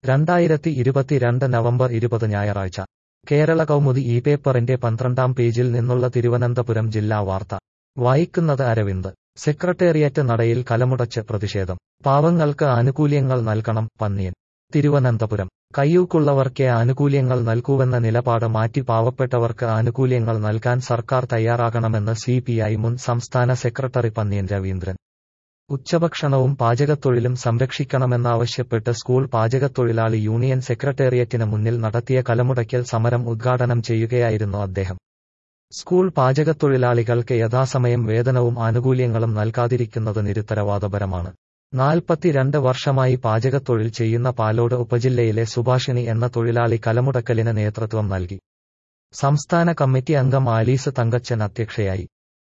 രണ്ടായിരത്തി ഇരുപത്തിരണ്ട് നവംബർ ഇരുപത് ഞായറാഴ്ച കേരള കൗമുദി ഈ പേപ്പറിന്റെ പന്ത്രണ്ടാം പേജിൽ നിന്നുള്ള തിരുവനന്തപുരം ജില്ലാ വാർത്ത വായിക്കുന്നത് അരവിന്ദ് സെക്രട്ടേറിയറ്റ് നടയിൽ കലമുടച്ച് പ്രതിഷേധം പാവങ്ങൾക്ക് ആനുകൂല്യങ്ങൾ നൽകണം പന്നിയൻ തിരുവനന്തപുരം കയ്യൂക്കുള്ളവർക്കേ ആനുകൂല്യങ്ങൾ നൽകൂവെന്ന നിലപാട് മാറ്റി പാവപ്പെട്ടവർക്ക് ആനുകൂല്യങ്ങൾ നൽകാൻ സർക്കാർ തയ്യാറാകണമെന്ന് സിപിഐ മുൻ സംസ്ഥാന സെക്രട്ടറി പന്നിയൻ രവീന്ദ്രൻ ഉച്ചഭക്ഷണവും പാചകത്തൊഴിലും സംരക്ഷിക്കണമെന്നാവശ്യപ്പെട്ട് സ്കൂൾ പാചകത്തൊഴിലാളി യൂണിയൻ സെക്രട്ടേറിയറ്റിന് മുന്നിൽ നടത്തിയ കലമുടയ്ക്കൽ സമരം ഉദ്ഘാടനം ചെയ്യുകയായിരുന്നു അദ്ദേഹം സ്കൂൾ പാചകത്തൊഴിലാളികൾക്ക് യഥാസമയം വേതനവും ആനുകൂല്യങ്ങളും നൽകാതിരിക്കുന്നത് നിരുത്തരവാദപരമാണ് നാൽപ്പത്തിരണ്ട് വർഷമായി പാചകത്തൊഴിൽ ചെയ്യുന്ന പാലോട് ഉപജില്ലയിലെ സുഭാഷിണി എന്ന തൊഴിലാളി കലമുടക്കലിന് നേതൃത്വം നൽകി സംസ്ഥാന കമ്മിറ്റി അംഗം ആലീസ് തങ്കച്ചൻ അധ്യക്ഷയായി